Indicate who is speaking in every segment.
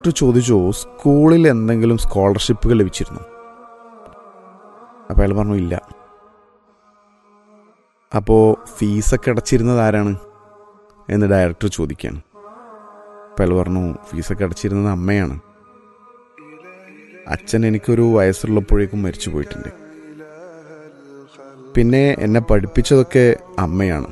Speaker 1: Director ചോദിച്ചു സ്കൂളിൽ എന്തെങ്കിലും സ്കോളർഷിപ്പുകൾ ലഭിച്ചിരുന്നു അപ്പോൾ അയാൾ പറഞ്ഞു ഇല്ല അപ്പോൾ ഫീസൊക്കെ അടച്ചിരുന്നത് ആരാണ് എന്ന് ഡയറക്ടർ ചോദിക്കുകയാണ് അപ്പോൾ അയാൾ പറഞ്ഞു ഫീസൊക്കെ അടച്ചിരുന്നത് അമ്മയാണ് അച്ഛൻ എനിക്കൊരു വയസ്സുള്ളപ്പോഴേക്കും മരിച്ചു പോയിട്ടുണ്ട് പിന്നെ എന്നെ പഠിപ്പിച്ചതൊക്കെ അമ്മയാണ്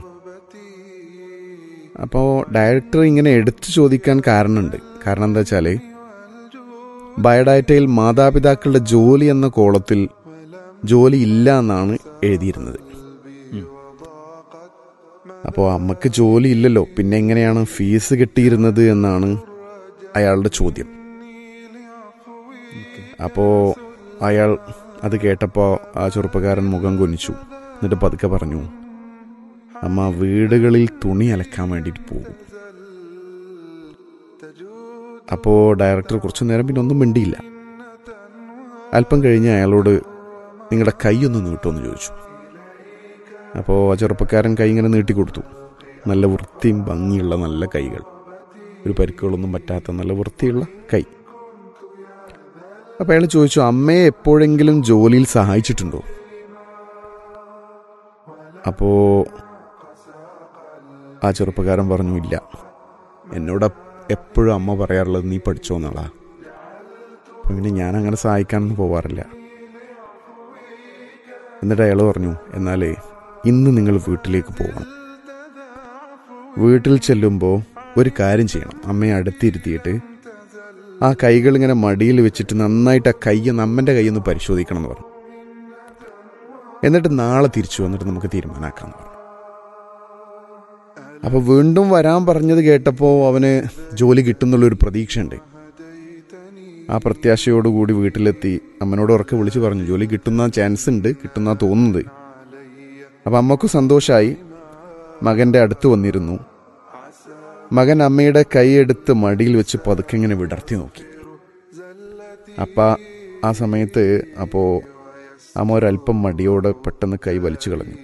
Speaker 1: അപ്പോൾ ഡയറക്ടർ ഇങ്ങനെ എടുത്തു ചോദിക്കാൻ കാരണമുണ്ട് കാരണം എന്താ വെച്ചാൽ ബയോഡാറ്റയിൽ മാതാപിതാക്കളുടെ ജോലി എന്ന കോളത്തിൽ ജോലി ഇല്ല എന്നാണ് എഴുതിയിരുന്നത് അപ്പോൾ അമ്മക്ക് ജോലി ഇല്ലല്ലോ പിന്നെ എങ്ങനെയാണ് ഫീസ് കിട്ടിയിരുന്നത് എന്നാണ് അയാളുടെ ചോദ്യം അപ്പോൾ അയാൾ അത് കേട്ടപ്പോൾ ആ ചെറുപ്പക്കാരൻ മുഖം കൊനിച്ചു എന്നിട്ട് പതുക്കെ പറഞ്ഞു അമ്മ വീടുകളിൽ തുണി അലക്കാൻ വേണ്ടിയിട്ട് പോകും അപ്പോൾ ഡയറക്ടർ കുറച്ചു നേരം പിന്നെ ഒന്നും മിണ്ടിയില്ല അല്പം കഴിഞ്ഞ് അയാളോട് നിങ്ങളുടെ കൈ ഒന്ന് നീട്ടുമെന്ന് ചോദിച്ചു അപ്പോൾ ആ ചെറുപ്പക്കാരൻ കൈ ഇങ്ങനെ നീട്ടിക്കൊടുത്തു നല്ല വൃത്തിയും ഭംഗിയുള്ള നല്ല കൈകൾ ഒരു പരിക്കുകളൊന്നും പറ്റാത്ത നല്ല വൃത്തിയുള്ള കൈ അപ്പോൾ അയാൾ ചോദിച്ചു അമ്മയെ എപ്പോഴെങ്കിലും ജോലിയിൽ സഹായിച്ചിട്ടുണ്ടോ അപ്പോൾ ആ ചെറുപ്പക്കാരൻ പറഞ്ഞു ഇല്ല എന്നോട് എപ്പോഴും അമ്മ പറയാറുള്ളത് നീ പഠിച്ചോ എന്നാളാ അപ്പം പിന്നെ ഞാൻ അങ്ങനെ സഹായിക്കാനൊന്നും പോവാറില്ല എന്നിട്ട് അയാൾ പറഞ്ഞു എന്നാലേ ഇന്ന് നിങ്ങൾ വീട്ടിലേക്ക് പോകണം വീട്ടിൽ ചെല്ലുമ്പോൾ ഒരു കാര്യം ചെയ്യണം അമ്മയെ അടുത്തിരുത്തിയിട്ട് ആ കൈകൾ ഇങ്ങനെ മടിയിൽ വെച്ചിട്ട് നന്നായിട്ട് ആ കൈ നമ്മൻ്റെ കൈയൊന്ന് പരിശോധിക്കണം എന്ന് പറഞ്ഞു എന്നിട്ട് നാളെ തിരിച്ചു വന്നിട്ട് നമുക്ക് തീരുമാനമാക്കാം എന്ന് പറഞ്ഞു അപ്പോൾ വീണ്ടും വരാൻ പറഞ്ഞത് കേട്ടപ്പോൾ അവന് ജോലി കിട്ടുന്നുള്ളൊരു പ്രതീക്ഷയുണ്ട് ആ പ്രത്യാശയോടുകൂടി വീട്ടിലെത്തി അമ്മനോട് ഉറക്കെ വിളിച്ചു പറഞ്ഞു ജോലി കിട്ടുന്ന ചാൻസ് ഉണ്ട് കിട്ടുന്ന തോന്നുന്നത് അപ്പം അമ്മക്ക് സന്തോഷമായി മകൻ്റെ അടുത്ത് വന്നിരുന്നു മകൻ അമ്മയുടെ കൈയെടുത്ത് മടിയിൽ വെച്ച് പതുക്കെ ഇങ്ങനെ വിടർത്തി നോക്കി അപ്പ ആ സമയത്ത് അപ്പോൾ അമ്മ ഒരല്പം മടിയോടെ പെട്ടെന്ന് കൈ വലിച്ചു കളഞ്ഞു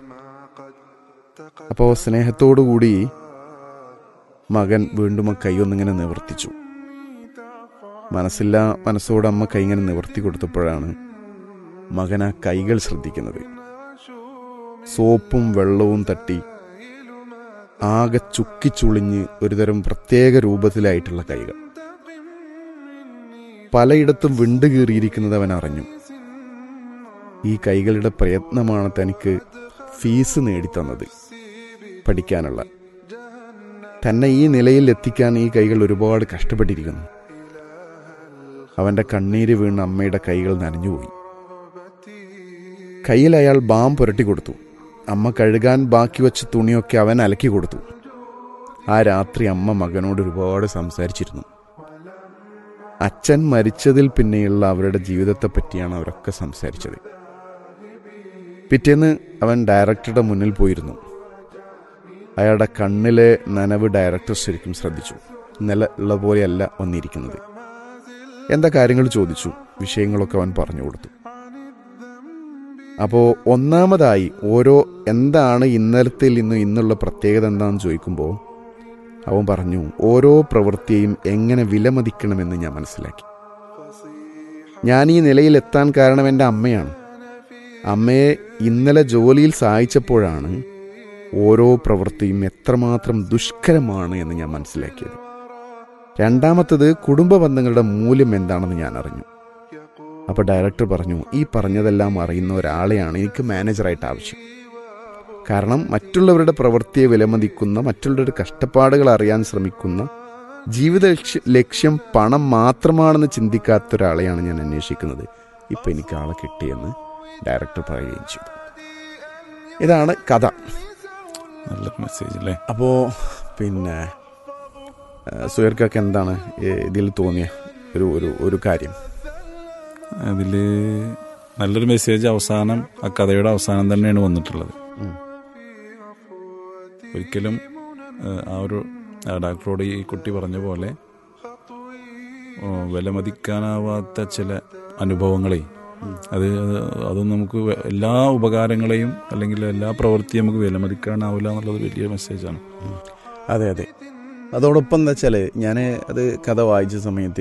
Speaker 1: അപ്പോൾ സ്നേഹത്തോടുകൂടി മകൻ വീണ്ടും ആ കൈ ഒന്നിങ്ങനെ നിവർത്തിച്ചു മനസ്സില്ല മനസ്സോട് അമ്മ കൈ ഇങ്ങനെ നിവർത്തി കൊടുത്തപ്പോഴാണ് മകൻ ആ കൈകൾ ശ്രദ്ധിക്കുന്നത് സോപ്പും വെള്ളവും തട്ടി ആകെ ചുക്കിച്ചുളിഞ്ഞ് ഒരുതരം പ്രത്യേക രൂപത്തിലായിട്ടുള്ള കൈകൾ പലയിടത്തും വിണ്ട് കീറിയിരിക്കുന്നത് അവൻ അറിഞ്ഞു ഈ കൈകളുടെ പ്രയത്നമാണ് തനിക്ക് ഫീസ് നേടിത്തന്നത് പഠിക്കാനുള്ള തന്നെ ഈ നിലയിൽ എത്തിക്കാൻ ഈ കൈകൾ ഒരുപാട് കഷ്ടപ്പെട്ടിരിക്കുന്നു അവന്റെ കണ്ണീര് വീണ് അമ്മയുടെ കൈകൾ നനഞ്ഞുപോയി കയ്യിൽ അയാൾ ബാം പുരട്ടി കൊടുത്തു അമ്മ കഴുകാൻ ബാക്കി വെച്ച തുണിയൊക്കെ അവൻ അലക്കി കൊടുത്തു ആ രാത്രി അമ്മ മകനോട് ഒരുപാട് സംസാരിച്ചിരുന്നു അച്ഛൻ മരിച്ചതിൽ പിന്നെയുള്ള അവരുടെ ജീവിതത്തെ പറ്റിയാണ് അവരൊക്കെ സംസാരിച്ചത് പിറ്റേന്ന് അവൻ ഡയറക്ടറുടെ മുന്നിൽ പോയിരുന്നു അയാളുടെ കണ്ണിലെ നനവ് ഡയറക്ടർ ശരിക്കും ശ്രദ്ധിച്ചു ഇന്നലെ ഉള്ള പോലെയല്ല വന്നിരിക്കുന്നത് എന്താ കാര്യങ്ങൾ ചോദിച്ചു വിഷയങ്ങളൊക്കെ അവൻ പറഞ്ഞു കൊടുത്തു അപ്പോൾ ഒന്നാമതായി ഓരോ എന്താണ് ഇന്നലത്തിൽ ഇന്ന് ഇന്നുള്ള പ്രത്യേകത എന്താണെന്ന് ചോദിക്കുമ്പോൾ അവൻ പറഞ്ഞു ഓരോ പ്രവൃത്തിയെയും എങ്ങനെ വിലമതിക്കണമെന്ന് ഞാൻ മനസ്സിലാക്കി ഞാൻ ഈ നിലയിൽ എത്താൻ കാരണം എൻ്റെ അമ്മയാണ് അമ്മയെ ഇന്നലെ ജോലിയിൽ സഹായിച്ചപ്പോഴാണ് ഓരോ പ്രവൃത്തിയും എത്രമാത്രം ദുഷ്കരമാണ് എന്ന് ഞാൻ മനസ്സിലാക്കിയത് രണ്ടാമത്തത് കുടുംബ ബന്ധങ്ങളുടെ മൂല്യം എന്താണെന്ന് ഞാൻ അറിഞ്ഞു അപ്പോൾ ഡയറക്ടർ പറഞ്ഞു ഈ പറഞ്ഞതെല്ലാം അറിയുന്ന ഒരാളെയാണ് എനിക്ക് മാനേജറായിട്ട് ആവശ്യം കാരണം മറ്റുള്ളവരുടെ പ്രവൃത്തിയെ വിലമതിക്കുന്ന മറ്റുള്ളവരുടെ കഷ്ടപ്പാടുകൾ അറിയാൻ ശ്രമിക്കുന്ന ജീവിത ലക്ഷ്യ- ലക്ഷ്യം പണം മാത്രമാണെന്ന് ചിന്തിക്കാത്ത ഒരാളെയാണ് ഞാൻ അന്വേഷിക്കുന്നത് ഇപ്പം എനിക്ക് ആളെ കിട്ടിയെന്ന് ഡയറക്ടർ പറയുകയും ചെയ്തു ഇതാണ് കഥ
Speaker 2: നല്ലൊരു മെസ്സേജ് അല്ലേ
Speaker 1: അപ്പോൾ പിന്നെ സുയർക്കൊക്കെ എന്താണ് ഈ ഇതിൽ തോന്നിയ ഒരു ഒരു ഒരു കാര്യം
Speaker 2: അതിൽ നല്ലൊരു മെസ്സേജ് അവസാനം ആ കഥയുടെ അവസാനം തന്നെയാണ് വന്നിട്ടുള്ളത്
Speaker 1: ഉം.
Speaker 2: ഒരിക്കലും ഏഹ്, ആ ഒരു ആ ഡോക്ടറോട് ഈ കുട്ടി പറഞ്ഞ പോലെ ഓ, വിലമതിക്കാനാവാത്ത ചില അനുഭവങ്ങളെ അത് അത് അതൊന്നും നമുക്ക് വെ- എല്ലാ ഉപകാരങ്ങളെയും അല്ലെങ്കിൽ എല്ലാ പ്രവൃത്തിയും നമുക്ക് വിലമതിക്കാനാവില്ല എന്നുള്ളത് വലിയ മെസ്സേജാണ്
Speaker 1: അതെ അതെ അതോടൊപ്പം എന്താ വെച്ചാൽ ഞാൻ അത് കഥ വായിച്ച സമയത്ത്